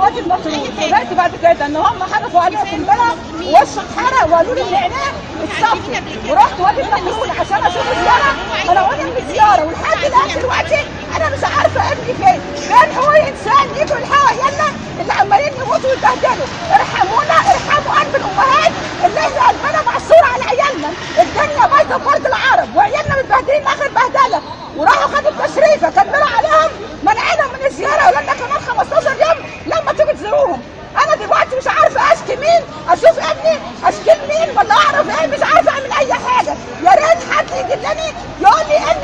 وادي المطرود سمعت بعد كده ان هم حدفوا عليها قنبله ووش اتحرق وقالوا لي ان عينيه اتصفت ورحت وادي المطرود عشان اشوف الزياره انا وانا من الزياره ولحد الان دلوقتي انا مش عارفه ابني فين فين حقوق انسان يجوا يلحقوا عيالنا اللي عمالين يموتوا ويتبهدلوا ارحمونا ارحموا قلب الامهات اللي احنا قلبنا معصور على عيالنا الدنيا بايظه في ارض العرب وعيالنا متبهدلين اخر بهدله وراحوا خدوا التشريفه كملوا عليهم منعينهم من الزياره ولنا كمان 15 يوم لما تيجوا تزوروهم انا دلوقتي مش عارفه اشكي مين اشوف ابني اشكي مين ولا اعرف ايه مش عارفه اعمل اي حاجه يا ريت حد يجي لي يقول لي